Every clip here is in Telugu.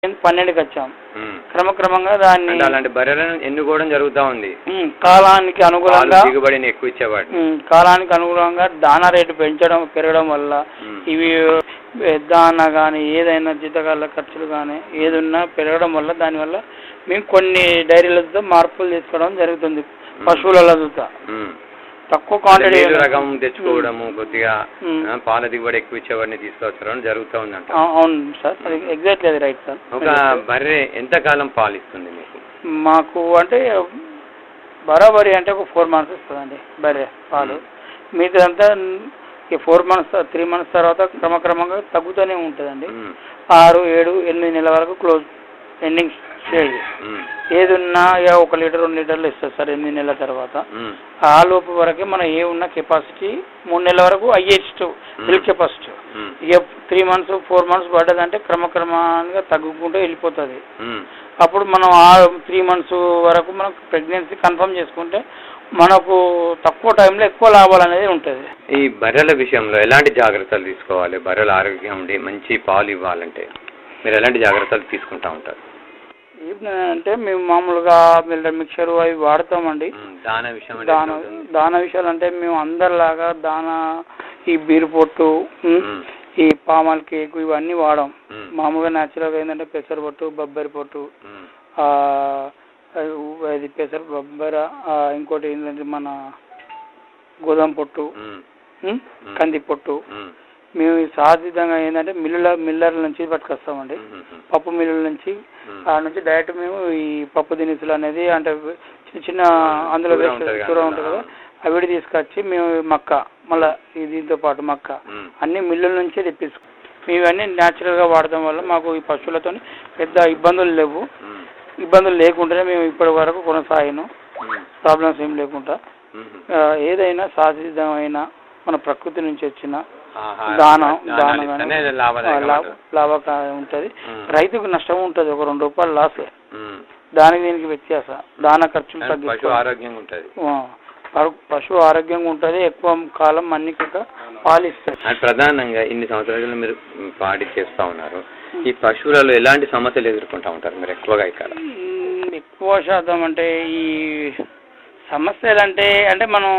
పన్నెండుకి వచ్చాం ఉమ్. క్రమక్రమంగా దాన్ని అంటే అలాంటి బర్రెలను ఎన్నుకోవడం జరుగుతూ ఉంది ఉమ్, కాలానికి పాలు అనుగుణంగా దిగుబడిని ఎక్కువ ఇచ్చేవాడిని ఉమ్, కాలానికి అనుగుణంగా దానా రేటు పెంచడం పెరగడం వల్ల ఉమ్. ఇవి దానా కానీ ఏదైనా జీతకాల ఖర్చులు కానీ ఏదున్నా పెరగడం వల్ల దానివల్ల మేము కొన్ని డైరీలతో మార్పులు తీసుకోవడం జరుగుతుంది పశువుల చూత ఉమ్. తక్కువ అంటే క్వాంటిటీ మేలు రకం తెచ్చుకోవడము కొద్దిగా ఉమ్. ఆ, పాల దిగుబడి ఎక్కువ ఇచ్చేవాడిని తీసుకొచ్చడం జరుగుతూ ఉందంట అవును సార్ అది ఎగ్జాక్ట్లీ అది రైట్ సార్ ఒక బర్రె ఎంతకాలం పాలు ఇస్తుంది మీకు మాకు అంటే బరాబరి అంటే ఒక ఫోర్ మంత్స్ ఇస్తుందండి బర్రె పాలు మిగతాదంతా ఈ ఫోర్ మంత్స్ త్రీ మంత్స్ తర్వాత క్రమక్రమంగా తగ్గుతూనే ఉంటుందండి ఉమ్. ఆరు ఏడు ఎనిమిది నెలల వరకు క్లోజ్ ఎండింగ్ స్టేజ్ ఉమ్. ఏది ఉన్నా ఇక ఒక లీటర్ రెండు లీటర్లు ఇస్తుంది సార్ ఎనిమిది నెలల తర్వాత ఉమ్. ఆ లోపు వరకే మనం ఏ ఉన్న కెపాసిటీ మూడు నెలల వరకు హైయెస్ట్ మిల్క్ కెపాసిటీ ఉమ్. ఇక త్రీ మంత్స్ ఫోర్ మంత్స్ పడ్డదంటే క్రమక్రమంగా తగ్గుకుంటూ వెళ్ళిపోతుంది ఉమ్. అప్పుడు మనం ఆ త్రీ మంత్స్ వరకు మనం ప్రెగ్నెన్సీ కన్ఫర్మ్ చేసుకుంటే మనకు తక్కువ టైంలో ఎక్కువ లాభాలు అనేది ఉంటుంది ఈ బర్రెల విషయంలో ఎలాంటి జాగ్రత్తలు తీసుకోవాలి బర్రెల ఆరోగ్యం ఉండి మంచి పాలు ఇవ్వాలంటే మీరు ఎలాంటి జాగ్రత్తలు తీసుకుంటా ఉంటారు అంటే మేము మామూలుగా మిల్లర్ మిక్చర్ అవి వాడతామండి ఉమ్, దాన విషయం అంటే దాన ఎట్లా ఉంటుంది? దాన విషయాలు అంటే మేము అందరిలాగా దాన ఈ బీరు పొట్టు ఉమ్, ఉమ్. ఈ పామాల్ కేక్ ఇవన్నీ వాడం ఉమ్. మామూలుగా న్యాచురల్గా ఏంటంటే పెసర పొట్టు బొబ్బరి పొట్టు ఉమ్. ఆ, అది పెసర బొబ్బర ఆ, ఇంకోటి ఏంటంటే మన గోధుమ పొట్టు ఉమ్. ఉమ్, ఉమ్. కంది పొట్టు ఉమ్. మేము ఈ సహజంగా ఏంటంటే మిల్లుల మిల్లర్ల నుంచి పట్టుకొస్తామండి ఉమ్. ఉమ్. పప్పు మిల్లుల నుంచి ఉమ్. ఆ నుంచి డైరెక్ట్ మేము ఈ పప్పు దినుసులు అనేది అంటే చిన్న చిన్న అందులో కూర వేసే ఉంటది కదా కూర అందులో. ఉంటుంది కదా అవిడి తీసుకొచ్చి మేము మక్క మళ్ళీ ఈ దీంతో పాటు మక్క ఉమ్. అన్ని మిల్లుల నుంచే తెప్పించుకో మేము ఇవన్నీ న్యాచురల్గా వాడడం వల్ల మాకు ఈ పశువులతో పెద్ద ఇబ్బందులు లేవు ఉమ్. ఇబ్బందులు లేకుండానే మేము ఇప్పటి వరకు కొనసాగినాం ఉమ్. ప్రాబ్లమ్స్ ఏం లేకుండా ఉమ్. ఆ, ఏదైనా సహజమైన మన ప్రకృతి నుంచి వచ్చిన ఆహారం, దానం దానాలు దానం ఇస్తేనే కానీ లాభదాయకం లాభ ఉంటుంది. లాభకాయం ఉంటుంది ఉమ్. రైతుకు నష్టం ఉంటుంది ఒక రెండు రూపాయలు లాస్ ఉమ్. దానికి దీనికి వ్యత్యాసం దాన ఖర్చులు కానీ పశువు తగ్గించుకో ఆరోగ్యంగా ఉంటుంది ఆ, పరు- పశువు ఆరోగ్యంగా ఉంటుంది ఎక్కువ కాలం మన్నిక పాలిస్తుంది అది ప్రధానంగా ఇన్ని సంవత్సరాలు మీరు పాడి చేస్తూ ఉన్నారు ఈ పశువులలో ఎలాంటి సమస్యలు ఎదుర్కొంటా ఉంటారు మీరు ఎక్కువగా ఇక్కడ మ్, ఎక్కువ శాతం అంటే ఈ సమస్యలు అంటే అంటే మనం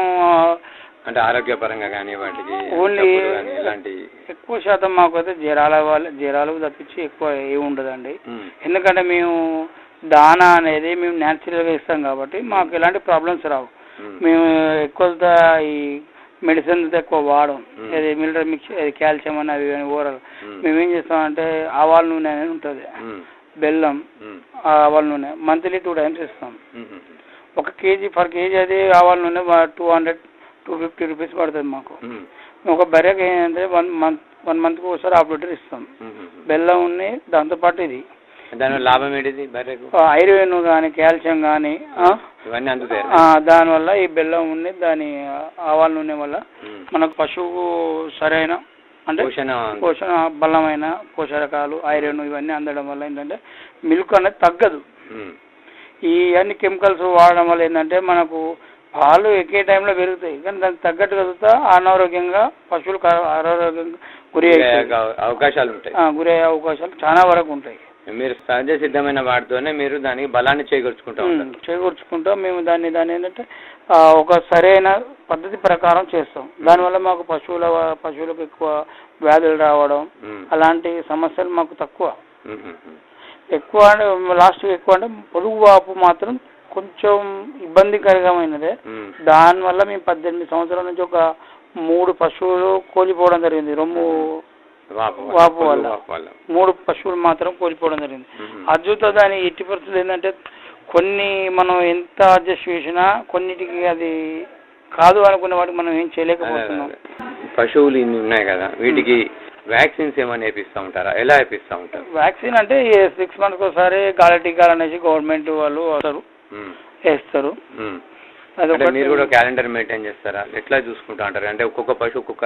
అంటే ఆరోగ్యపరంగా కానీ వాటికి ఓన్లీ జబ్బులు కానీ ఇలాంటి ఎక్కువ శాతం మాకు అయితే జ్వరాల వాళ్ళ జ్వరాలు తప్పించి ఎక్కువ ఏమి ఉండదండి ఉమ్. ఎందుకంటే మేము దానా అనేది మేము న్యాచురల్గా ఇస్తాం కాబట్టి మాకు ఎలాంటి ప్రాబ్లమ్స్ రావు ఉమ్. మేము ఎక్కువ ఈ మెడిసిన్ ఎక్కువ వాడం మ్మ్. ఇది మిలిటరీ మిక్స్ కాల్షియం అని అవి అని ఓరల్ ఉమ్. మేము ఏం చేస్తామంటే ఆవాల నూనె అనేది ఉంటుంది ఉమ్. బెల్లం ఉమ్. ఆ ఆవాల నూనె మంత్లీ టూ టైమ్స్ ఇస్తాం ఉమ్. ఉమ్. ఒక కేజీ పర్ కేజీ అది ఆవాల నూనె two hundred two fifty rupees పడుతుంది మాకు ఉమ్. ఒక బర్రెకి ఏంటంటే వన్ మంత్ వన్ మంత్కి ఒకసారి హాఫ్ లీటర్ ఇస్తాం ఉమ్. ఉమ్. బెల్లం ఉన్నాయి దాంతోపాటు ఇది దానివల్ల లాభం ఏంటిది బర్రెకు ఐరన్ కానీ కాల్షియం కానీ ఇవన్నీ అందుతాయి దానివల్ల ఈ బెల్లం ఉంది దాని ఆవాల నూనె వల్ల ఉమ్. మనకు పశువు సరైన అంటే పోషణ పోషణ బలమైన పోషకాలు ఐరన్ ఇవన్నీ అందడం వల్ల ఏంటంటే మిల్క్ అనేది తగ్గదు ఉమ్. ఈ అన్ని కెమికల్స్ వాడడం వల్ల ఏంటంటే మనకు పాలు ఎక్కే టైంలో పెరుగుతాయి కానీ దానికి తగ్గట్టు కదుగుతా అనారోగ్యంగా పశువులకు అనారోగ్యంగా గురి అవుతాయి. అవ- అవకాశాలు ఉంటాయి ఆ, గురి అయ్యే అవకాశాలు చాలా వరకు ఉంటాయి మీరు సహజ సిద్ధమైన వాటితోనే మీరు దానికి బలాన్ని చేకూర్చుకుంటా ఉంటారు చేకూర్చుకుంటాం మేము దాన్ని దాన్ని ఏంటంటే ఆ, ఒక సరైన పద్ధతి ప్రకారం చేస్తాం దానివల్ల మాకు పశువుల పశువులకు ఎక్కువ వ్యాధులు రావడం ఉమ్. అలాంటి సమస్యలు మాకు తక్కువ ఉమ్. ఉమ్. ఉమ్. ఎక్కువ అంటే లాస్ట్ ఎక్కువ అంటే పొడుగు వాపు మాత్రం కొంచెం ఇబ్బందికరమైనదే ఉమ్. దానివల్ల మేము పద్దెనిమిది సంవత్సరాల నుంచి ఒక మూడు పశువులు కోల్పోవడం జరిగింది రొమ్ము వాపు వాపు వల్ల. వాపు వల్ల మూడు పశువులు మాత్రం కోల్పోవడం జరిగింది ఉమ్. అద్భుత దాని ఎట్టి పరిస్థితులు ఏంటంటే కొన్ని మనం ఎంత అడ్జస్ట్ చేసినా కొన్నిటికి అది కాదు అనుకున్న వాటికి మనం ఏం చేయలేకపోతున్నాం అదే, అదే. పశువులు ఇన్ని ఉన్నాయి కదా వీటికి వ్యాక్సిన్స్ ఏమైనా వేపిస్తూ ఉంటారా ఎలా వేపిస్తూ ఉంటారు వ్యాక్సిన్ అంటే సిక్స్ మంత్స్కి ఒకసారి గాలి టీకాలు అనేసి గవర్నమెంట్ వాళ్ళు వస్తారు ఉమ్. వేస్తారు ఉమ్. అది అంటే మీరు కూడా ఒకటి క్యాలెండర్ మెయింటైన్ చేస్తారా ఎట్లా చూసుకుంటా ఉంటారు అంటే ఒక్కొక్క పశువు ఒక్కొక్క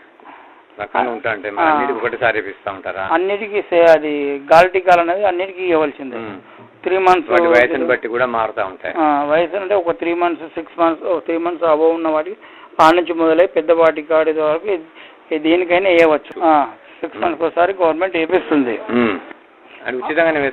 రకంగా ఉంటా అంటే మరి ఆ. అన్నిటికీ ఒకటిసారి వేపిస్తూ ఉంటారా అన్నిటికీ సే- అది గాలి టీకాలు అనేది అన్నిటికీ ఇవ్వాల్సిందే ఉమ్. త్రీ మంత్స్ వాటి వయసుని బట్టి కూడా మారుతూ ఉంటాయి వయసు అంటే ఒక three months six months three months above ఉన్న వాటికి ఆ నుంచి మొదలై పెద్దవాటి కాడి వరకు ఇది- ఇది దేనికైనా వేయవచ్చు సిక్స్ మంత్స్ ఒకసారి గవర్నమెంట్ వేపిస్తుంది ఉమ్. అది ఉచితంగానే